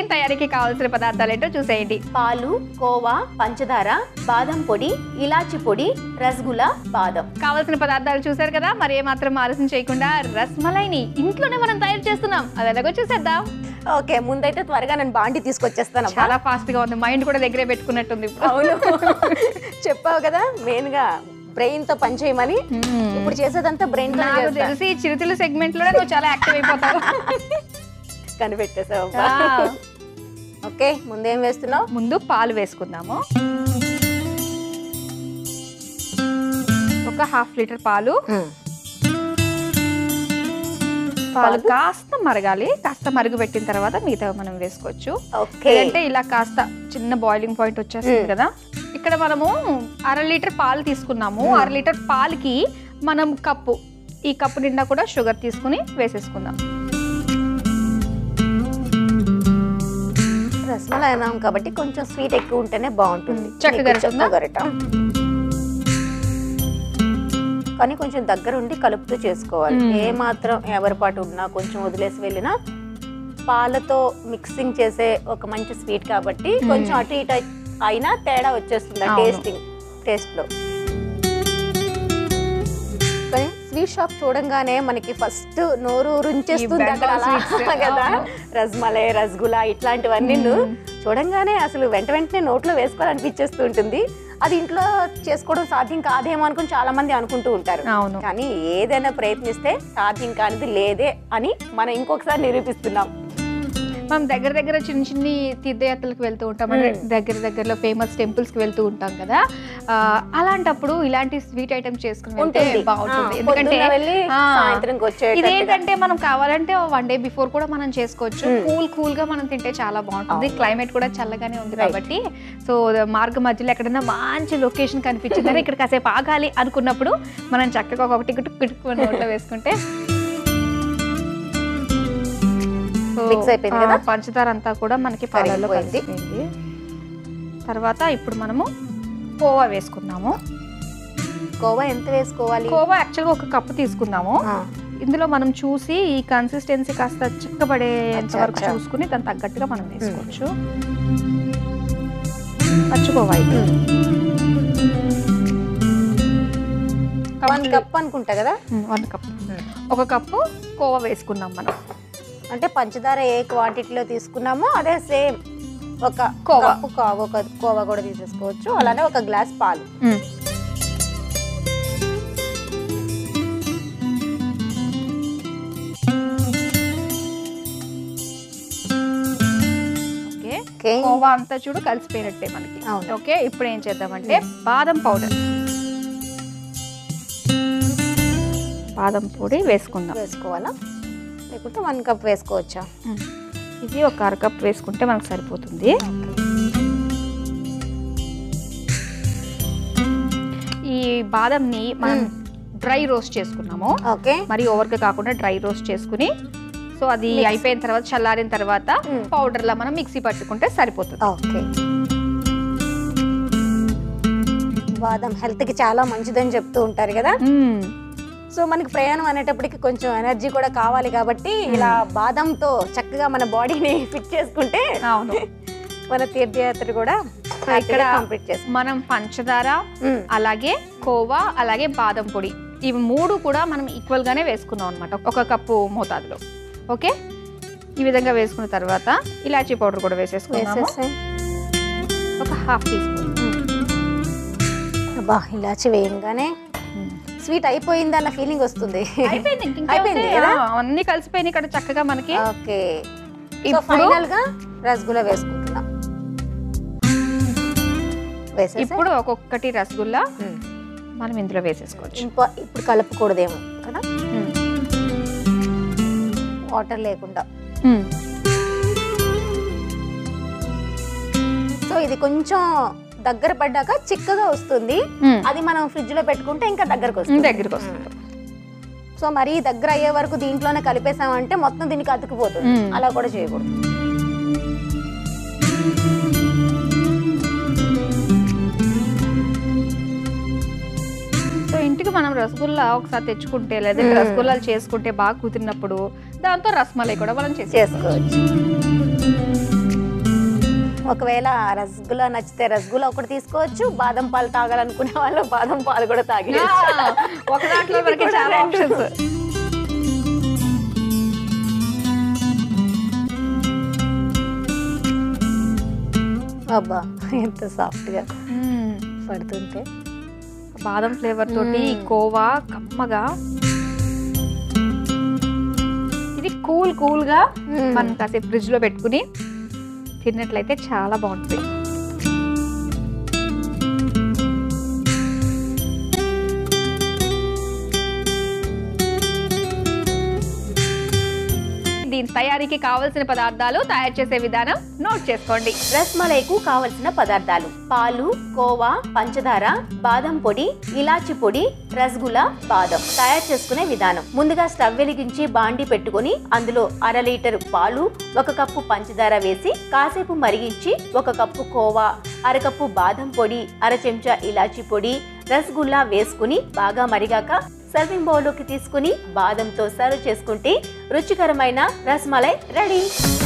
తయారీకి కావాల్సిన పదార్థాలు ఏంటో చూసేయండి పాలు కోవా పంచదార బాదం పొడి ఇలాచి పొడి రసగుల్లా బాదం కావాల్సిన పదార్థాలు చూసారు కదా మరి ఏమాత్రం ఆలస్యం చేయకుండా రస్మలైని ఇంట్లోనే మనం తయారు చేస్తున్నాం అది ఎలాగో చూసేద్దాం ఓకే ముందైతే త్వరగా నేను బాండి తీసుకొచ్చేస్తాను చాలా ఫాస్ట్ గా ఉంది మైండ్ కూడా దగ్గరే పెట్టుకున్నట్టుంది ఇప్పుడు అవును చెప్పావు కదా మెయిన్ గా బ్రెయిన్ తో పని చేయమని మ్మ్. ఇప్పుడు చేసేదంతా బ్రెయిన్ తో నాకు తెలిసి చిరుతిలు సెగ్మెంట్ లో నువ్వు చాలా యాక్టివ్ అయిపోతావు కనిపెట్టేసావు Wow. ఓకే ముందేం వేస్తున్నావు ముందు పాలు వేసుకుందాము ఒక హాఫ్ లీటర్ పాలు పాలు కాస్త మరగాలి కాస్త మరుగు పెట్టిన తర్వాత మిగతా మనం వేసుకోవచ్చు ఓకే లేదంటే ఇలా కాస్త చిన్న బాయిలింగ్ పాయింట్ వచ్చేస్తుంది కదా ఇక్కడ మనము అర లీటర్ పాలు తీసుకున్నాము అర లీటర్ పాలకి మనం కప్పు ఈ కప్పు నిండా కూడా షుగర్ తీసుకుని వేసేసుకుందాం రసమలై అన్నాం కాబట్టి కొంచెం స్వీట్ ఎక్కువ ఉంటేనే బాగుంటుంది చెక్క నీకు గరిటె ఉందా? గరిట కానీ కొంచెం దగ్గరుండి కలుపుతూ చేసుకోవాలి మ్మ్. ఏ మాత్రం ఎవరిపాటు ఉన్నా కొంచెం వదిలేసి వెళ్ళినా పాలతో మిక్సింగ్ చేసే ఒక మంచి స్వీట్ కాబట్టి కొంచెం అటు ఇటు అయినా తేడా వచ్చేస్తుంది అవును. టేస్టింగ్ టేస్ట్ లో కానీ స్వీట్ షాప్ చూడంగానే మనకి ఫస్ట్ నోరు రుంచేస్తుంది ఈ అక్కడ బెంగాల్ అలా sweets. కదా అవును. రస్మలై రసగుల్లా ఇట్లాంటివన్నీ మ్మ్. చూడంగానే అసలు వెంట వెంటనే నోట్లో వేసుకోవాలనిపించేస్తూ ఉంటుంది అది ఇంట్లో చేసుకోవడం సాధ్యం కాదేమో అనుకుని చాలా మంది అనుకుంటూ ఉంటారు అవును కానీ ఏదైనా ప్రయత్నిస్తే సాధ్యం కానిది లేదే అని మనం ఇంకొకసారి నిరూపిస్తున్నాం మనం దగ్గర దగ్గర చిన్న చిన్ని తీర్థయాత్రలకు వెళ్తూ ఉంటాం అంటే దగ్గర దగ్గరలో ఫేమస్ టెంపుల్స్ కి వెళ్తూ ఉంటాం కదా ఆ, అలాంటప్పుడు ఇలాంటి స్వీట్ ఐటమ్స్ చేసుకుని వెళ్తే ఉంటుంది బాగుంటుంది ఆ, ఎందుకంటే పొద్దున్న వెళ్ళి ఆ, సాయంత్రంకి వచ్చేటట్టుగా. ఇదేంటంటే మనం కావాలంటే వన్ డే బిఫోర్ కూడా మనం చేసుకోవచ్చు మ్మ్. కూల్ కూల్ గా మనం తింటే చాలా బాగుంటుంది అవును. క్లైమేట్ కూడా చల్లగానే ఉంది Right. కాబట్టి సో మార్గ మధ్యలో ఎక్కడైనా మంచి లొకేషన్ కనిపించింది అరే ఇక్కడ కాసేపు ఆగాలి అనుకున్నప్పుడు మనం చక్కగా ఒకటి టికెట్ కిటుకు నోట్లో వేసుకుంటే సో, Mix అయిపోయింది ఆ, కదా? పంచదార అంతా కూడా మనకి పాలల్లో కరిగిపోయింది. కలిసిపోయింది తర్వాత ఇప్పుడు మనము కోవా వేసుకుందాము కోవా ఎంత వేసుకోవాలి కోవా యాక్చువల్గా ఒక కప్పు తీసుకుందాము ఆ, ఇందులో మనం చూసి ఈ కన్సిస్టెన్సీ కాస్త చిక్కబడేంత అచ్చా, వరకు అచ్చా. చూసుకుని దాని తగ్గట్టుగా మనం వేసుకోవచ్చు పచ్చుకోవా ఇది వన్ కప్ అనుకుంటా కదా వన్ కప్ ఒక కప్పు కోవా వేసుకున్నాం మనం అంటే పంచదార ఏ క్వాంటిటీలో తీసుకున్నామో అదే సేమ్ ఒక కోవా. కప్పు కోవా ఒక కోవా కూడా తీసేసుకోవచ్చు అలానే ఒక గ్లాస్ పాలు ఓకే ఓకే కోవా అంతా చూడు కలిసిపోయినట్టే మనకి అవును. ఓకే ఇప్పుడు ఏం చేద్దామంటే బాదం పౌడర్ బాదం పొడి వేసుకుందాం వేసుకోవాలా లేకుంటే వన్ కప్ వేసుకోవచ్చా ఉమ్. ఇది ఒక అర కప్ వేసుకుంటే మనకు సరిపోతుంది ఈ బాదంని మనం డ్రై రోస్ట్ చేసుకున్నాము ఓకే మరి ఓవర్గా కాకుండా డ్రై రోస్ట్ చేసుకుని సో అది Mix. అయిపోయిన తర్వాత చల్లారిన తర్వాత మ్మ్. పౌడర్ లా మనం మిక్సీ పట్టుకుంటే సరిపోతుంది ఓకే బాదం హెల్త్ కి చాలా మంచిదని చెప్తూ ఉంటారు కదా మ్మ్. సో మనకి ప్రయాణం అనేటప్పటికి కొంచెం ఎనర్జీ కూడా కావాలి కాబట్టి ఇలా బాదంతో చక్కగా మన బాడీని ఫిట్ చేసుకుంటే అవును మన తీర్థయాత్ర కూడా ఇక్కడ ఇక్కడ కంప్లీట్ చేస్తాం మనం పంచదార అలాగే కోవా అలాగే బాదం పొడి ఇవి మూడు కూడా మనం ఈక్వల్ గానే వేసుకున్నాం అనమాట ఒక కప్పు మోతాదులో ఓకే ఈ విధంగా వేసుకున్న తర్వాత ఇలాచీ పౌడర్ కూడా వేసేసుకున్నాము వేసేసాయి ఒక హాఫ్ టీ స్పూన్ అబ్బా ఇలాచి వేయంగానే స్వీట్ అయిపోయింది అన్న ఫీలింగ్ వస్తుంది అయిపోయింది ఇంక ఇంకా అయిపోయింది ఉంటే, కదా? ఆ, అన్ని కలిసిపోయినాయి ఇక్కడ చక్కగా మనకి ఓకే సో ఇప్పుడు ఫైనల్ గా రసగుల్లా వేసుకుంటున్నాం వేసేసాయి ఇప్పుడు ఒక్కొక్కటి రసగుల్లా మనం ఇందులో వేసేసుకోవచ్చు ఇంప ఇప్పుడు కలుపుకూడదేమో కదా మ్మ్. వాటర్ లేకుండా మ్మ్. సో ఇది కొంచెం దగ్గర పడ్డాక చిక్కగా వస్తుంది మ్మ్. అది మనం ఫ్రిడ్జ్ లో పెట్టుకుంటే ఇంకా దగ్గరకు మ్మ్, వస్తుంది దగ్గరికి వస్తుంది సో మరీ దగ్గర అయ్యే వరకు దీంట్లోనే కలిపేసామంటే మొత్తం దీనికి అతుకుపోతుంది మ్మ్. అలా కూడా చేయకూడదు సో ఇంటికి మనం రసగుల్లా ఒకసారి తెచ్చుకుంటే లేదా మ్మ్. రసగుల్లాలు చేసుకుంటే బాగా కుదిరినప్పుడు దాంతో రసమలై కూడా మనం చేసేసుకోవచ్చు చేసుకోవచ్చు ఒకవేళ రసగుల్లా నచ్చితే రసగుల్లా ఒకటి తీసుకోవచ్చు బాదం పాలు తాగాలనుకునే వాళ్ళు బాదం పాలు కూడా తాగి ఒక దాంట్లో మనకి కూడా చాలా రెండు. ఆప్షన్స్ అబ్బా ఎంత సాఫ్ట్గా పడుతుంటే బాదం ఫ్లేవర్ తోటి మ్మ్. కోవా కమ్మగా ఇది కూల్ కూల్ గా మనం కాసేపు ఫ్రిడ్జ్ లో పెట్టుకుని తిన్నట్లయితే చాలా బాగుంటుంది దీని తయారీకి కావలసిన పదార్థాలు తయారు చేసే విధానం నోట్ చేసుకోండి రస్మలైకు కావలసిన పదార్థాలు పాలు కోవా పంచదార బాదం పొడి ఇలాచి పొడి రసగుల్లా బాదం తయారు చేసుకునే విధానం ముందుగా స్టవ్ వెలిగించి బాండి పెట్టుకొని అందులో అర లీటర్ పాలు ఒక కప్పు పంచదార వేసి కాసేపు మరిగించి ఒక కప్పు కోవా అరకప్పు బాదం పొడి అర చెంచా ఇలాచి పొడి రసగుల్లా వేసుకుని బాగా మరిగాక సర్వింగ్ బౌల్లోకి తీసుకుని బాదంతో సర్వ్ చేసుకుంటే రుచికరమైన రస్మలై రెడీ